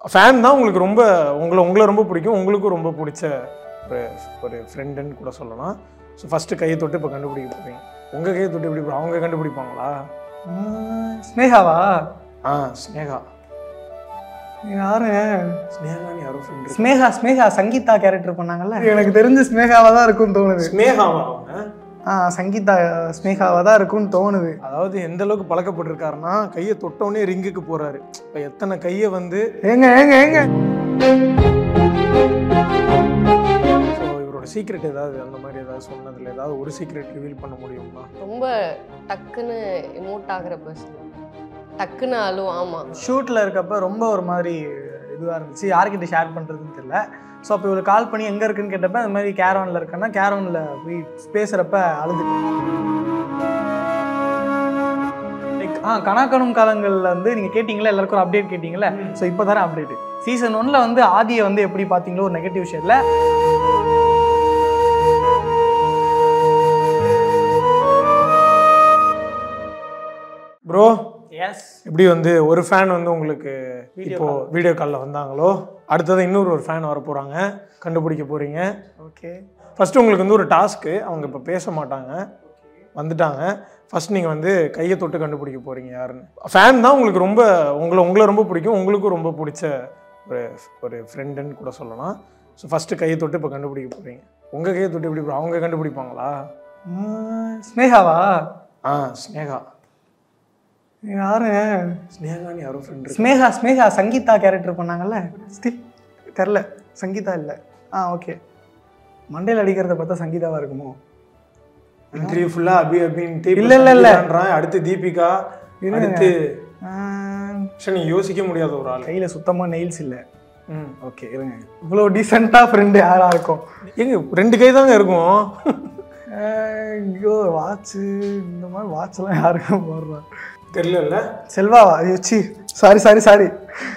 Fan தான் உங்களுக்கு ரொம்ப உங்களை உங்களை ரொம்ப பிடிக்கும் உங்களுக்கும் ரொம்ப பிடிச்ச ஒரு ஒரு ஃப்ரெண்டுன்னு கூட சொல்லலாம் ஸோ ஃபஸ்ட்டு கையை தொட்டு இப்போ கண்டுபிடிக்க போகிறீங்க உங்கள் கையை தொட்டு எப்படி பிடி- அவங்க கண்டுபிடிப்பாங்களா ஆஹ், ஸ்னேகாவா ஆ ஸ்னேகா யாரு ஸ்னேகான்னு யாரோ ஃப்ரெண்டு ஸ்னேகா ஸ்னேகா சங்கீதா கேரக்டர் பண்ணாங்கல்ல எனக்கு தெரிஞ்சு ஸ்னேகாவா தான் இருக்கும்னு தோணுது ஸ்னேகாவா அவங்க ஆ சங்கீதா ஸ்னேகாவா தான் இருக்கும்னு தோணுது அதாவது எந்த அளவுக்கு பழக்கப்பட்டிருக்காருன்னா கையை தொட்டவுடனே ரிங்குக்கு போறாரு இப்போ எத்தனை கையை வந்து ஏங்க ஏங்க ஏங்க ஸோ இவரோட சீக்ரெட் ஏதாவது அந்த மாதிரி ஏதாவது சொன்னதுல ஏதாவது ஒரு சீக்ரெட் ரிவீல் பண்ண முடியுமா ரொம்ப டக்குன்னு எமோட் ஆகுற பர்சன் டக்குன்னு அழுவும் ஆமா ஷூட்டில் இருக்கப்ப ரொம்ப ஒரு மாதிரி இதுவாக இருந்துச்சு யார்கிட்ட ஷேர் பண்ணுறதுன்னு தெரியல ஸோ அப்போ இவளுக்கு கால் பண்ணி எங்கே இருக்குன்னு கேட்டப்ப இந்த மாதிரி கேரவனில் இருக்கேன்னா கேரவனில் போய் பேசுகிறப்ப அழுது லைக் ஆ கணக்கணும் காலங்களில் வந்து நீங்கள் கேட்டிங்களா எல்லாருக்கும் ஒரு அப்டேட் கேட்டிங்களா ஸோ இப்போ தானே அப்டேட் சீசன் ஒன்ல வந்து ஆதியை வந்து எப்படி பார்த்தீங்களோ ஒரு நெகட்டிவ் ஷேரில் ப்ரோ எஸ் எப்படி வந்து ஒரு ஃபேன் வந்து உங்களுக்கு இப்போ வீடியோ காலில் வந்தாங்களோ அடுத்தது இன்னொரு ஒரு ஃபேன் வர போகிறாங்க கண்டுபிடிக்க போகிறீங்க ஓகே ஃபஸ்ட்டு உங்களுக்கு வந்து ஒரு டாஸ்க்கு அவங்க இப்போ பேச மாட்டாங்க வந்துட்டாங்க ஃபர்ஸ்ட் நீங்கள் வந்து கையை தொட்டு கண்டுபிடிக்க போகிறீங்க யாருன்னு ஃபேன் தான் உங்களுக்கு ரொம்ப உங்களை உங்களை ரொம்ப பிடிக்கும் உங்களுக்கும் ரொம்ப பிடிச்ச ஒரு ஒரு ஃப்ரெண்டுன்னு கூட சொல்லலாம் ஸோ ஃபஸ்ட்டு கையை தொட்டு இப்போ கண்டுபிடிக்க போகிறீங்க உங்கள் கையை தொட்டு எப்படி பிடி- அவங்க கண்டுபிடிப்பாங்களா ஸ்னேகாவா ஆ ஸ்னேகா யாரு ஸ்னேகான்னு யாரோ ஃப்ரெண்டு ஸ்னேகா ஸ்னேகா சங்கீதா கேரக்டர் பண்ணாங்கல்ல ஸ்டில் தெரில சங்கீதா இல்லை ஆ ஓகே மண்டையில் அடிக்கிறத பார்த்தா சங்கீதாவா இருக்குமோ இன்டர்வியூ ஃபுல்லாக அபி அபின்ட்டு இல்ல, இல்ல, இல்ல. இல்ல அடுத்து தீபிகா இருங்க. அடுத்து ஆ, சரி நீ யோசிக்க முடியாத ஒரு ஆள் கையில சுத்தமா நெயில்ஸ் இல்லை ம் ஓகே இருங்க இவ்வளோ டீசெண்டாக ஃப்ரெண்டு யாரா இருக்கும் எங்க ரெண்டு கை தாங்க இருக்கும் ஆ, ஐயோ வாட்சு இந்த மாதிரி வாட்ச்லாம் யாருக்கும் போடுறா தெரியல செல்வாவா ஐயோ சி சாரி சாரி சாரி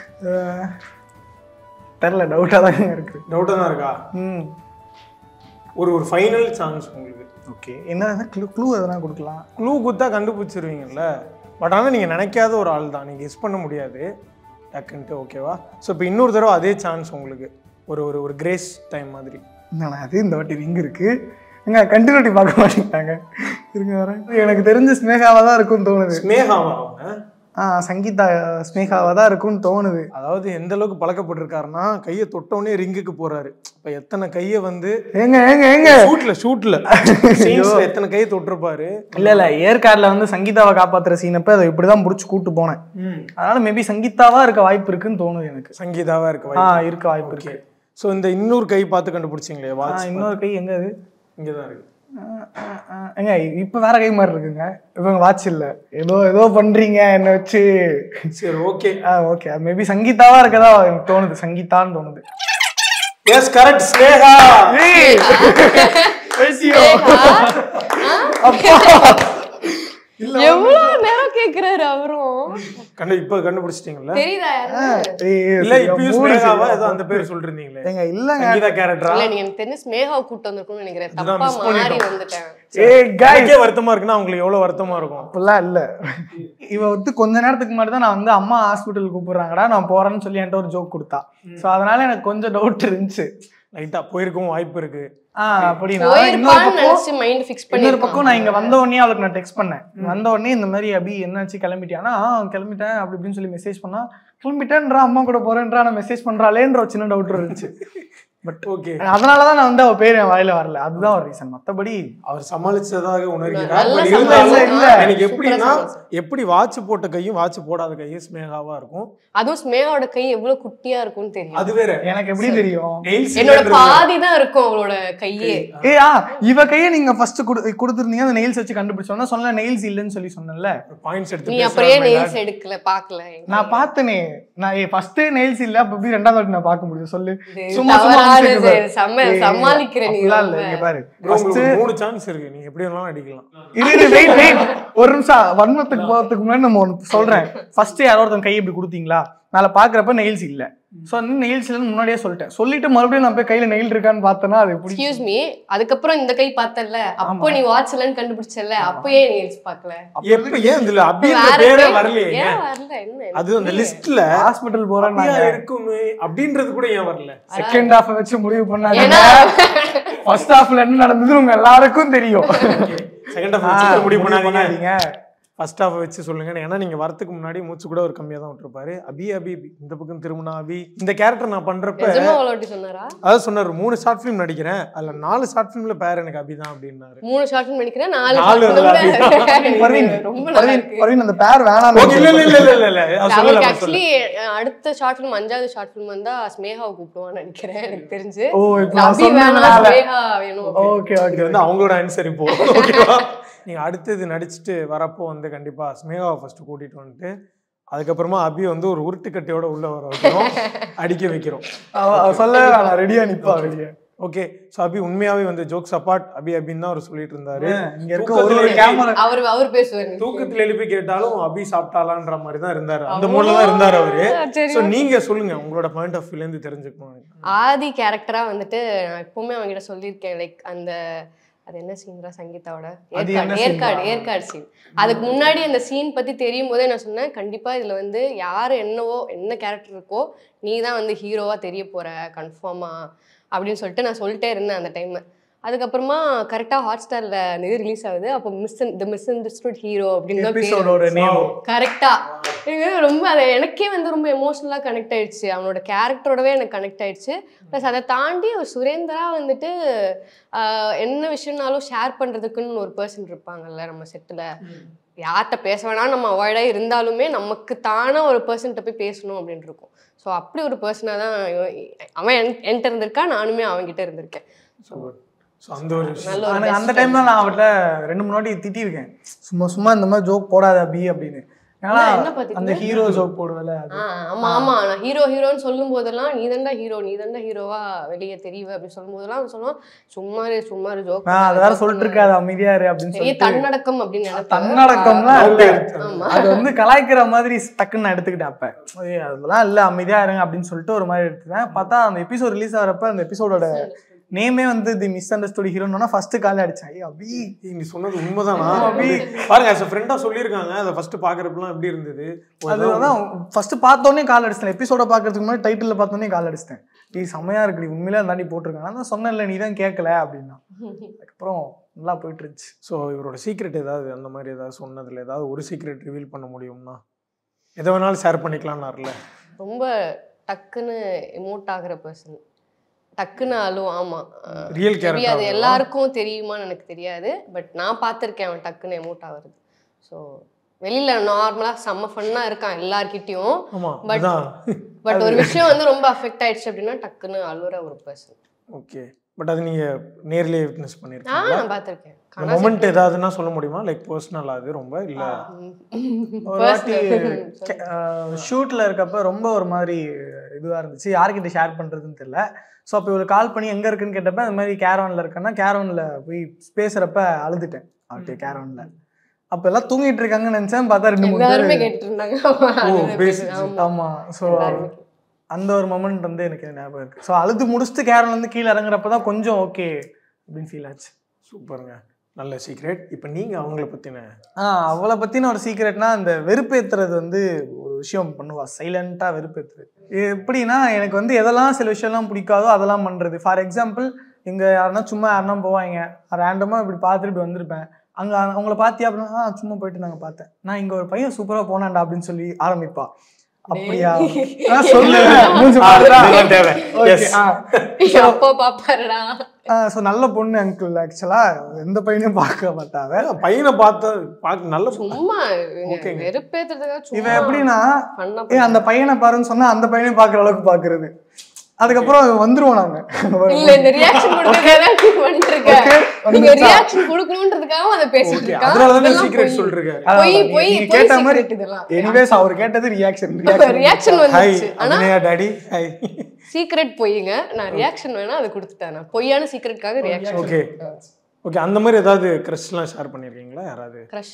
தெரில டவுட்டாக தான் இருக்கு டவுட்டாக தான் இருக்கா ம் ஒரு ஒரு ஃபைனல் சான்ஸ் உங்களுக்கு ஓகே என்ன க்ளூ க்ளூ எதனா கொடுக்கலாம் க்ளூ குத்தா கண்டுபிடிச்சிருவீங்கல்ல பட் ஆனால் நீங்கள் நினைக்காத ஒரு ஆள் தான் நீங்கள் கெஸ் பண்ண முடியாது டக்குன்ட்டு ஓகேவா ஸோ இப்போ இன்னொரு தடவை அதே சான்ஸ் உங்களுக்கு ஒரு ஒரு ஒரு கிரேஸ் டைம் மாதிரி என்னண்ணா அது இந்த வாட்டி ரிங் இருக்கு எங்க கண்டினியூட்டி பார்க்க மாட்டேங்கிறாங்க இருங்க வரேன் எனக்கு தெரிஞ்ச ஸ்னேகாவாக தான் இருக்கும்னு தோணுது ஸ்னேகாவா அவங்க ஆ சங்கீதா ஸ்னேகாவாக தான் இருக்கும்னு தோணுது அதாவது எந்த அளவுக்கு பழக்கப்பட்டிருக்காருன்னா கையை தொட்டவுடனே ரிங்குக்கு போறாரு இப்போ எத்தனை கையை வந்து ஏங்க ஏங்க ஏங்க ஷூட்ல ஷூட்ல சீன்ஸ்ல எத்தனை கையை தொட்டிருப்பாரு இல்ல இல்ல ஏற்காடுல வந்து சங்கீதாவை காப்பாத்துற சீனப்ப அதை இப்படிதான் முடிச்சு கூட்டு போனேன் அதனால மேபி சங்கீதாவா இருக்க வாய்ப்பு இருக்குன்னு தோணுது எனக்கு சங்கீதாவா இருக்கு ஆ வாய்ப்பு. இருக்க வாய்ப்பு ஓகே இருக்கு ஸோ இந்த இன்னொரு கை பார்த்து கண்டுபிடிச்சிங்களே ஆ, வாட்ச் இன்னொரு கை எங்க அது இங்கே தான் இருக்கு ஆ, ஆ, ஆ. ஏங்க இப்ப வேற கை மாதிரி இருக்குங்க இவங்க வாட்ச் இல்ல ஏதோ ஏதோ பண்றீங்க என்ன வச்சு சரி ஓகே ஓகே மேபி சங்கீதாவா இருக்கதா எனக்கு தோணுது சங்கீதான்னு தோணுது எஸ் கரெக்ட் ஸ்னேகா எவ்வளவு நேரம் கேக்குறாரு அவரும் கண்டு இப்போ கண்டுபிடிச்சிட்டீங்கல்ல தெரியுதா யாரு ஏய், இல்ல இப்பயும் மூடு ஸ்னேகாவா சரியா ஏதோ அந்த பேர் சொல்றீங்களே ஏங்க இல்லங்க சங்கீதா கேரக்டரா இல்ல நீங்க எனக்கு தெரிஞ்சு ஸ்னேகாவை கூட்டு வந்திருக்கும்னு நினைக்கிறேன் இதுதான் தப்பா miss மாறி பண்ணிட்டோம். வந்துட்டேன் ஏய் guys எனக்கே வருத்தமா இருக்குன்னா உங்களுக்கு எவ்வளவு வருத்தமா இருக்கும் அப்படிலாம் இல்ல இவ வந்து கொஞ்ச நேரத்துக்கு முன்னாடி தான் நான் வந்து அம்மா ஹாஸ்பிட்டல் கூப்பிடுறாங்கடா நான் போறேன்னு சொல்லி என்கிட்ட ஒரு ஜோக் கொடுத்தா சோ அதனால எனக்கு கொஞ்சம் டவுட் இருந்துச்சு லைட்டா போயிருக்கவும் வாய்ப்பு இருக்கு ஆ அப்படி நான் இன்னொரு போயிருப்பான்னு பக்கம் நினைச்சு மைண்ட் ஃபிக்ஸ் இன்னொரு பண்ணி பக்கம் நான் இங்க வந்த உடனே அவளுக்கு நான் டெக்ஸ்ட் பண்ணேன் வந்த உடனே இந்த மாதிரி அபி என்னாச்சு கிளம்பிட்டியானா "ஆ, கிளம்பிட்டேன் அப்படி இப்படின்னு சொல்லி மெசேஜ் பண்ணா கிளம்பிட்டேன்றா அம்மா கூட போறேன்றா நான் மெசேஜ் பண்றாளேன்ற ஒரு சின்ன டவுட் இருந்துச்சு பட் ஓகே அதனாலதான் நான் வந்து அவ பேர் என் வாயில வரல அதுதான் ஒரு ரீசன் மத்தபடி அவர் சமாளிச்சதாக உணர்கிறார் நல்ல But சமாளிச்சு- இருந்தாலும் இல்ல. எனக்கு சூப்பரா எப்படின்னா சமாளிச்சு. எப்படி வாட்ச் போட்ட கையும் வாட்ச் போடாத கையும் ஸ்னேகாவா இருக்கும் அதுவும் ஸ்னேகாவோட கை எவ்வளவு குட்டியா இருக்கும்னு தெரியும் அது வேற எனக்கு எப்படி தெரியும் Nails என்னோட இல்லைன்றது பாதி தான் இருக்கும் அவளோட கையே ஏ ஆ இவ கையை நீங்க ஃபர்ஸ்ட் கொடுத்துருந்தீங்க அந்த நெயில்ஸ் வச்சு கண்டுபிடிச்சோன்னா சொன்ன நெயில்ஸ் இல்லைன்னு சொல்லி சொன்னேன்ல பாயிண்ட்ஸ் எடுத்து நீ பேசுறாரு அப்படியே my நெயில்ஸ் dad. எடுக்கல பாக்கல நான் பார்த்தனே நான் ஃபர்ஸ்டே நெயில்ஸ் இல்ல அப்ப எப்படி ரெண்டாவது வாட்டி நான் பார்க்க முடியும் சொல்லு இது சும்மா சும்மா தவறானது. அனுப்பிச்சிட்டு பாரு. செம்ம ஏய், சமாளிக்கிற நீ அப்படிலாம் இல்ல ரொம்ப. இங்க பாரு Bro, ஃபர்ஸ்ட் உங்களுக்கு ஒரு மூணு சான்ஸ் இருக்கு நீங்க எப்படி வேணாலும் அடிக்கலாம் இரு இரு வெயிட் வெயிட் ஒரு நிமிஷம் வன்மத்துக்கு போறதுக்கு முன்னாடி நம்ம ஒன்று சொல்றேன் ஃபர்ஸ்ட் யாரோ ஒருத்தன் கை இப்படி கொடுத்தீங்களா மேலே பார்க்குறப்ப நெயில்ஸ் இல்லை ஸோ வந்து நெயில்ஸ் இல்லைன்னு முன்னாடியே சொல்லிட்டேன் சொல்லிட்டு மறுபடியும் நான் போய் கையில் நெயில் இருக்கான்னு பார்த்தேன்னா அது பிடிச்சி எக்ஸ்கியூஸ் மீ அதுக்கப்புறம் இந்த கை பார்த்தல அப்போ நீ வாட்ச் இல்லைன்னு கண்டுபிடிச்சல அப்போ ஏன் நீல்ஸ் பார்க்கல எப்ப ஏன் இதுல அபின்ற வேற பேரே கை- வரலையே ஏன் வரல என்ன அது அந்த லிஸ்ட்ல ஹாஸ்பிட்டல் போகிறேன் இருக்குமே அப்படின்றது கூட ஏன் வரல செகண்ட் ஹாஃப் வச்சு முடிவு பண்ணாங்க ஏன்னா ஃபர்ஸ்ட் ஹாஃப்ல என்ன நடந்தது உங்க எல்லாருக்கும் தெரியும் செகண்ட் ஹாஃப் வச்சு முடிவு பண்ணாதீங்க பண்ணாதீங்க ஃபர்ஸ்ட் ஹாஃப் வச்சு சொல்லுங்க ஏன்னா நீங்க வரதுக்கு முன்னாடி மூச்சு கூட ஒரு கம்மியா தான் விட்டுருப்பாரு அபி அபி அபி. இந்த பக்கம் திரும்பினா அபி இந்த கேரக்டர் நான் பண்றப்ப நிஜமா அவ்வளோ வாட்டி சொன்னாரா அதாவது சொன்னாரு மூணு ஷார்ட் ஃபிலிம் நடிக்கிறேன் அதுல நாலு ஷார்ட் ஃபிலிம்ல பேர் எனக்கு அபி தான் அப்படின்னாரு மூணு ஷார்ட் நினைக்கிறேன் நாலு நாலு short film ல அதுல பர்வீன் ரொம்ப நல்லா பர்வீன் இருக்கு பர்வீன் அந்த பேர் வேணாம் ஓகே இல்ல இல்ல இல்ல இல்ல இல்ல இல்ல அது சொல்லல அவருக்கு அவர் சொல்லல. ஆக்சுவலி அடுத்த ஷார்ட் ஃபிலிம் அஞ்சாவது ஷார்ட் ஃபிலிம் வந்தா ஸ்னேகாவை கூப்பிடுவான்னு நினைக்கிறேன் எனக்கு தெரிஞ்சு ஓ இப்போ நான் அபி வேணாம் சொன்னதுனால ஸ்னேகா வேணும் ஓகே இது ஓகே வந்து அவங்களோட ஆன்சர் இப்போ ஓகேவா நீங்க அடுத்தது நடிச்சுட்டு வரப்போ வந்து கண்டிப்பா ஸ்மேகாவை ஃபர்ஸ்ட் கூட்டிட்டு வந்துட்டு அதுக்கப்புறமா அபி வந்து ஒரு உருட்டுக்கட்டையோட உள்ள வர வைக்கிறோம் அடிக்க வைக்கிறோம் சொல்ல நான் ரெடியா நிப்பா ரெடியா ஓகே ஸோ அபி உண்மையாவே வந்து ஜோக்ஸ் அப்பார்ட் அபி அபின்னு தான் அவர் சொல்லிட்டு இருந்தாரு இங்க இருக்க ஒரு தூக்கத்துல ஒரு எழுப்பி- கேமரா அவர் அவர் பேசுவாரு தூக்கத்துல எழுப்பி கேட்டாலும் அபி சாப்பிட்டாலான்ற மாதிரி தான் இருந்தாரு அந்த மூலம் தான் இருந்தாரு அவரு சரி ஸோ நீங்க சொல்லுங்க உங்களோட பாயிண்ட் ஆஃப் வியூல இருந்து தெரிஞ்சுக்கணும் ஆதி கேரக்டரா வந்துட்டு நான் எப்பவுமே அவங்ககிட்ட சொல்லியிருக்கேன் லைக் அந்த அது என்ன சீன்ரா சங்கீதாவோட அது என்ன ஏற்காடு scene ஏற்காடு தான்? ஏற்காடு சீன் அதுக்கு முன்னாடி அந்த சீன் பத்தி தெரியும் போதே நான் சொன்னேன் கண்டிப்பா இதுல வந்து யாரு என்னவோ என்ன கேரக்டர் இருக்கோ நீ தான் வந்து ஹீரோவா தெரிய போற கன்ஃபார்மா அப்படின்னு சொல்லிட்டு நான் சொல்லிட்டே இருந்தேன் அந்த டைம் அதுக்கப்புறமா கரெக்டாக ஹாட் ஸ்டாரில் இது ரிலீஸ் ஆகுது அப்போ miss the misunderstood hero அப்படின்னு தான் பேரு. எபிசோடோட நேம் கரெக்டா எனக்கு ரொம்ப அது எனக்கே வந்து ரொம்ப எமோஷனலாக கனெக்ட் ஆயிடுச்சு அவனோட கேரக்டரோடவே எனக்கு கனெக்ட் ஆயிடுச்சு ப்ளஸ் அதை தாண்டி ஒரு சுரேந்திரா வந்துட்டு ஆஹ், என்ன விஷயம்னாலும் ஷேர் பண்ணுறதுக்குன்னு ஒரு பர்சன் இருப்பாங்கல்ல நம்ம செட்டில் யார்கிட்ட பேச வேணாம் நம்ம அவாய்டாக இருந்தாலுமே நமக்கு தானே ஒரு பர்சன்கிட்ட போய் பேசணும் அப்படின்னு இருக்கும் ஸோ அப்படி ஒரு பர்சனாக தான் இவன் அவன் என்- என்கிட்ட இருந்திருக்கான் நானுமே அவன்கிட்ட இருந்திருக்கேன் ஸோ அந்த ஒரு விஷயம் நல்ல ஒரு எனக்கு best அந்த டைம்ல நான் அவர்கிட்ட ரெண்டு முன்னாடி திட்டியிருக்கேன் சும்மா சும்மா இந்த மாதிரி ஜோக் போடாத அபி அப்படின்னு ஏன்னா என்ன பாத்தீங்க? அந்த ஹீரோ ஜோக் போடுவல அது ஆ, ஆமா ஆமா நான் ஹீரோ ஹீரோன்னு சொல்லும் போதெல்லாம் நீ தாண்டா ஹீரோ நீ தாண்டா ஹீரோவா வெளியே தெரியுவ அப்படி சொல்லும் போதெல்லாம் அவன் சொல்லுவான் சும்மா இரு, சும்மா ஜோக் நான் அதை வேற சொல்லிட்டு இருக்காது அமைதியா இரு அப்படின்னு பெரிய சொல்லிட்டு தன்னடக்கம் அப்படின்னு நினைப்பேன். தன்னடக்கம்லாம் இல்ல ஆமா அது வந்து கலாய்க்கிற மாதிரி டக்குன்னு நான் எடுத்துக்கிட்டேன் அப்ப ஏய், அதெல்லாம் இல்ல அமைதியா இருங்க அப்படின்னு சொல்லிட்டு ஒரு மாதிரி எடுத்துட்டேன் பார்த்தா அந்த எபிசோட் ரிலீஸ் ஆகிறப்ப அந்த எபிசோடோட நேமே வந்து தி மிஸ் அண்டர்ஸ்டுட் ஹீரோன்னா ஃபர்ஸ்ட் கால் அடிச்சேன் ஐயோ அபி ஏய், நீ சொன்னது உண்மைதானா பாருங்க as a ஃப்ரெண்டா சொல்லியிருக்காங்க அதை ஃபர்ஸ்ட் பாக்குறப்பலாம் எப்படி இருந்தது அதுதான் ஃபர்ஸ்ட் பார்த்தோன்னே கால் அடிச்சிட்டேன் எபிசோட பார்க்கறதுக்கு முன்னாடி டைட்டில் பார்த்தோன்னே கால் அடிச்சிட்டேன் நீ செம்மையா இருக்குடி உண்மையிலே தாண்டி போட்டிருக்காங்க நான் தான் சொன்னேன்ல நீ தான் கேட்கல அப்படின்னா அதுக்கப்புறம் நல்லா போயிட்டு இருந்துச்சு ஸோ இவரோட சீக்ரெட் ஏதாவது அந்த மாதிரி ஏதாவது சொன்னதுல ஏதாவது ஒரு சீக்ரெட் ரிவீல் பண்ண முடியும்னா எதை வேணாலும் ஷேர் பண்ணிக்கலாம்னாருல ரொம்ப டக்குன்னு எமோட் ஆகுற பர்சன் டக்குன்னு அழுவும் ஆமா அஹ் ரியல் maybe அது கேரக்டர் எல்லாருக்கும் தெரியுமான்னு எனக்கு தெரியாது பட் நான் பார்த்திருக்கேன் அவன் டக்குன்னு எமோட் ஆகுறது ஸோ வெளியில நார்மலா செம்ம ஃபன்னா இருக்கான் எல்லார்கிட்டயும் ஆமா But- அதான் பட் ஒரு விஷயம் வந்து ரொம்ப அஃபெக்ட் ஆயிடுச்சு அப்படின்னா டக்குன்னு அழுவுற ஒரு பர்சன் ஓகே பட் அது நீங்க நேர்லயே விட்னஸ் ஆ பண்ணிருக்கீங்களா நான் பார்த்திருக்கேன் அந்த மொமெண்ட் ஏதாவதுன்னா சொல்ல முடியுமா லைக் பர்சனலா அது ரொம்ப இல்ல ஒரு வாட்டி ஷூட்ல இருக்கப்ப ரொம்ப ஒரு மாதிரி இதுவா இருந்துச்சு யார்கிட்ட ஷேர் பண்றதுன்னு தெரியல ஸோ அப்போ இவரு கால் பண்ணி எங்க இருக்குன்னு கேட்டப்ப இந்த மாதிரி கேரவன்ல இருக்கேன்னா கேரவன்ல போய் பேசுறப்ப அழுதுட்டேன் அவர்கிட்ட கேரவன்ல அப்ப எல்லாம் தூங்கிட்டு இருக்காங்கன்னு நினைச்சேன் பார்த்தா ரெண்டு மூணு எல்லாருமே பேர் கேட்டுட்டு இருந்தாங்க ஓ, அது basic. ஆமா. ஆமா ஸோ எல்லாருமே அந்த ஒரு மொமெண்ட் வந்து எனக்கு ஞாபகம் இருக்கு ஸோ அழுது முடிச்சுட்டு கேரவன்ல இருந்து கீழே இறங்குறப்ப தான் கொஞ்சம் ஓகே அப்படின்னு ஃபீல் ஆச்சு சூப்பருங்க நல்ல சீக்ரெட் இப்போ நீங்க அவங்கள பத்தின ஆ அவளை பத்தின ஒரு சீக்ரெட்னா அந்த வெறுப்பேத்துறது வந்து ஒரு விஷயம் பண்ணுவா சைலண்டா வெறுப்பேத்துறது எப்படின்னா எனக்கு வந்து எதெல்லாம் சில விஷயம்லாம் பிடிக்காதோ அதெல்லாம் பண்றது ஃபார் எக்ஸாம்பிள் இங்க யாருன்னா சும்மா யாருன்னா போவாங்க ரேண்டமா இப்படி பார்த்துட்டு இப்படி வந்திருப்பேன் அங்க அவங்கள பார்த்தியா அப்படின்னா "ஆ, சும்மா போயிட்டு நாங்க பார்த்தேன் நான் இங்க ஒரு பையன் சூப்பரா போனான்டா அப்படின்னு சொல்லி ஆரம்பிப்பா அப்படியா நான் சொல்லு மூஞ்சி பாருடா. இதெல்லாம் தேவை Okay, Yes. ஆ. அப்பா பாப்பாருடா ஸோ நல்ல பொண்ணு அங்கிள் ஆக்சுவலா எந்த பையனையும் பார்க்க மாட்டாவ பையனை பார்த்தா பார்க்க நல்ல சும்மா ஓகேங்க. வெறுப்பேத்துறதுக்காக இவன் சும்மா எப்படின்னா பண்ண ஏ அந்த பையனை பாருன்னு சொன்னா அந்த பையனையும் பாக்குற அளவுக்கு பாக்குறது அதுக்கப்புறம் வந்துருவோம் நாங்க இல்ல இந்த ரியாக்ஷன் கொடுக்கறதா நீ பண்ணிட்டு இருக்க Okay, நீங்க வந்துருச்சா? ரியாக்ஷன் கொடுக்கணும்ன்றதுக்காக அதை பேசிட்டு ஓகே இருக்கான் அதனால தான் இதெல்லாம் சீக்ரெட் பொய். சொல்லிருக்காரு அதான் பொய் நீ- பொய் நீ பொய் கேட்ட மாதிரி secret இதெல்லாம் எனிவேஸ் அவர் கேட்டது ரியாக்ஷன் ரியாக்ஷன் ஹாய் வந்துச்சு ஆனா அபிநயா டாடி ஹாய் சீக்ரெட் பொய்யுங்க நான் ரியாக்ஷன் வேணா அதை கொடுத்துட்டேன் நான் பொய்யான சீக்ரெட்காக ரியாக்ஷன் ஓகே ஓகே அந்த மாதிரி ஏதாவது க்ரஷ்லாம் ஷேர் பண்ணியிருக்கீங்களா யாராவது க்ரஷ்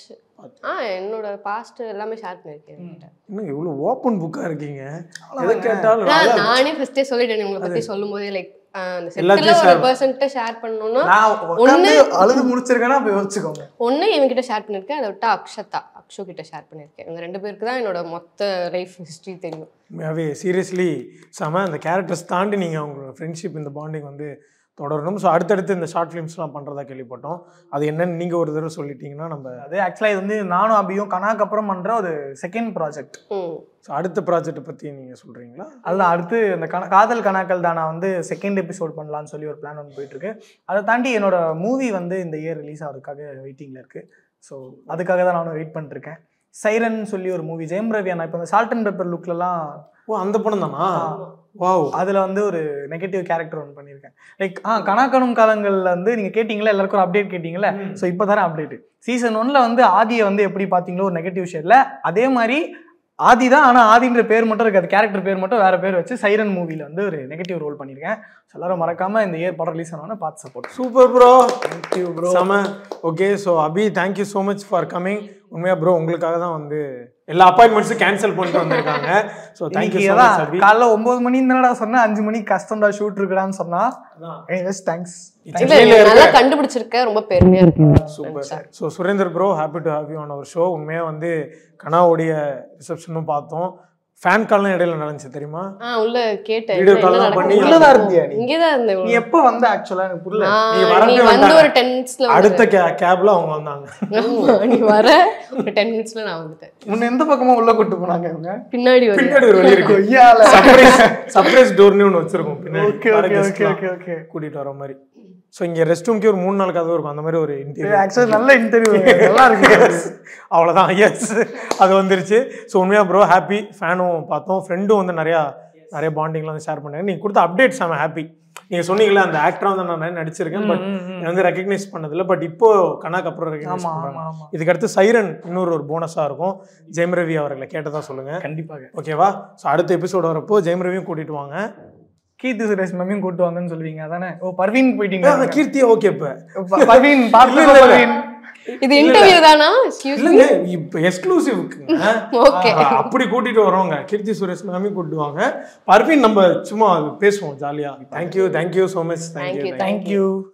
ஆ என்னோட பாஸ்ட் எல்லாமே ஷேர் பண்ணியிருக்கேன் என்கிட்ட. இன்னும் இவ்வளோ ஓப்பன் புக்காக இருக்கீங்க எதை கேட்டாலும் நான் அதான் நானே ஃபர்ஸ்டே சொல்லிட்டேன் உங்களை பத்தி சொல்லும் போதே லைக் அந்த செட்டில் எல்லாத்தையும் ஒரு share பர்சன்ட்ட ஷேர் பண்ணணும்னா நான் உட்காந்து அழுது முடிச்சிருக்கேன்னா போய் யோசிச்சுக்கோங்க ஒன்று இவங்கிட்ட ஷேர் பண்ணியிருக்கேன் அதை விட்டா அக்ஷதா அக்ஷு கிட்ட ஷேர் பண்ணியிருக்கேன் இவங்க ரெண்டு பேருக்கு தான் என்னோட மொத்த லைஃப் ஹிஸ்ட்ரி தெரியும் உண்மையாகவே சீரியஸ்லி செம அந்த கேரக்டர்ஸ் தாண்டி நீங்கள் அவங்களோட ஃப்ரெண்ட்ஷிப் இந்த பாண்டிங் வந்து தொடரணும் ஸோ அடுத்தடுத்து இந்த ஷார்ட் ஃபிலிம்ஸ்லாம் பண்ணுறதா கேள்விப்பட்டோம் அது என்னன்னு நீங்கள் ஒரு தடவை சொல்லிட்டீங்கன்னா நம்ம அது ஆக்சுவலாக இது வந்து நானும் அபியும் கனாக்கு அப்புறம் பண்ணுற ஒரு செகண்ட் ப்ராஜெக்ட் ம் ஸோ அடுத்த ப்ராஜெக்ட்டை பற்றி நீங்கள் சொல்கிறீங்களா அதுதான் அடுத்து இந்த கன காதல் கனாக்கள் தான் நான் வந்து செகண்ட் எபிசோட் பண்ணலாம்னு சொல்லி ஒரு பிளான் ஒன்று போயிட்டு இருக்கு அதை தாண்டி என்னோட மூவி வந்து இந்த இயர் ரிலீஸ் ஆகிறதுக்காக வெயிட்டிங்கில் இருக்கு ஸோ அதுக்காக தான் நானும் வெயிட் பண்ணிருக்கேன் சைரன் சொல்லி ஒரு மூவி ஜெயம் ரவி அண்ணா இப்போ இந்த சால்ட் அண்ட் பெப்பர் லுக்லலாம் ஓ அந்த படம் தானா வாவ் அதில் வந்து ஒரு நெகட்டிவ் கேரக்டர் ஒன்று பண்ணியிருக்கேன் லைக் ஆ கணக்கணும் காலங்களில் வந்து நீங்கள் கேட்டிங்களா எல்லாருக்கும் ஒரு அப்டேட் கேட்டிங்களா ஸோ இப்போ தானே அப்டேட் சீசன் ஒன்ல வந்து ஆதியை வந்து எப்படி பார்த்தீங்களோ ஒரு நெகட்டிவ் ஷேட்ல அதே மாதிரி ஆதி தான் ஆனால் ஆதின்ற பேர் மட்டும் இருக்காது கேரக்டர் பேர் மட்டும் வேற பேர் வச்சு சைரன் மூவியில் வந்து ஒரு நெகட்டிவ் ரோல் பண்ணியிருக்கேன் So எல்லாரும் மறக்காம இந்த இயர் படம் ரிலீஸ் ஆனோன்னு பார்த்து support super bro thank you bro செம okay so Abhi thank you so much for coming உண்மையாக ப்ரோ உங்களுக்காக தான் வந்து எல்லா அப்பாயின்மெண்ட்ஸும் கேன்சல் பண்ணிட்டு வந்திருக்காங்க ஸோ தேங்க்யூ இன்னைக்கு ஸோ அதான் மச் அபி காலைல ஒன்பது மணி தானடா சொன்னா அஞ்சு மணிக்கு கஷ்டம்டா ஷூட் இருக்குடான்னு சொன்னா அதான். எனிவேஸ் தேங்க்ஸ் இல்ல இல்ல, நல்லா கண்டுபிடிச்சிருக்க ரொம்ப பெருமையா இருக்கு super so Surender bro happy to have you on our show உண்மையாக வந்து கனாவுடைய ரிசப்ஷனும் பார்த்தோம் ஃபேன் கால்லாம் இடையில நடந்துச்சு தெரியுமா ஆ உள்ள கேட்டேன் Video என்ன call எல்லாம் நடக்குது? பண்ணி உள்ளதா இருந்தியா நீ? இங்கதான் இருந்தேன் நீ இவ்வளவு. எப்போ வந்த ஆக்சுவலா எனக்கு புரியல ஆ, நீ வரப்பே நீ வந்து வந்தாங்க. ஒரு டென் மினிட்ஸ்ல அடுத்த கே கேப்ல அவங்க வந்தாங்க ஆமா, நீ வர ஒரு டென் மினிட்ஸ்ல நான் வந்துட்டேன் உன்னை எந்த பக்கமா உள்ள கூட்டு போனாங்க இவங்க பின்னாடி வந்து பின்னாடி ஒரு வழி இருக்கு கொய்யால சர்ப்ரைஸ் சர்ப்ரைஸ் டோர்னு ஒன்று வச்சிருக்கோம் பின்னாடி ஓகே வர ஓகே guest ஓகே லாம் ஓகே ஓகே கூட்டிட்டு வர மாதிரி ஸோ இங்க ரெஸ்ட் ரூம்க்கே ஒரு மூணு நாள் கதவு இருக்கும் அந்த மாதிரி ஒரு இன்டீரியர் ஆக்சுவலி நல்ல இன்டர்வியூ நல்லா இருக்கு அவ்வளோதான் எஸ் அது வந்துருச்சு ஸோ உண்மையாக ப்ரோ ஹாப்பி ஃபேனும் பார்த்தோம் ஃப்ரெண்டும் வந்து நிறையா நிறைய பாண்டிங்லாம் வந்து ஷேர் பண்ணாங்க நீங்கள் கொடுத்த அப்டேட்ஸ் செம ஹாப்பி நீங்கள் சொன்னீங்களே அந்த ஆக்டராக வந்து நான் நிறைய நடிச்சிருக்கேன் பட் வந்து ரெக்கக்னைஸ் பண்ணதில்லை பட் இப்போ கணக்கு அப்புறம் ரெக்கக்னைஸ் ஆமா பண்ணுறாங்க ஆமா ஆமா இதுக்கு அடுத்து சைரன் இன்னொரு ஒரு போனஸாக இருக்கும் ஜெயம் ரவி அவர்களை கேட்டதா சொல்லுங்கள் கண்டிப்பாக ஓகேவா ஸோ அடுத்த எபிசோடு வரப்போ ஜெயம் ரவியும் கூட்டிட்டு வாங்க கீர்த்தி சுரேஷ் மேமையும் கூட்டு வாங்கன்னு சொல்லுவீங்க அதானே ஓ பர்வீன் போயிட்டீங்க அந்த கீர்த்தியா ஓகே இப்போ ப- பர்வீன் பார்த்து இல்ல, இல்ல. பர்வீன் இது இன்டர்வியூ தானா எக்ஸ்கியூஸ் இல்லைங்க இப்போ எக்ஸ்க்ளூசிவ் ஓகே அப்படி கூட்டிட்டு வரோங்க கீர்த்தி சுரேஷ் மேமையும் கூட்டுவாங்க பர்வீன் நம்ம சும்மா பேசுவோம் ஜாலியா thank you thank you so much Thank you, thank you thank you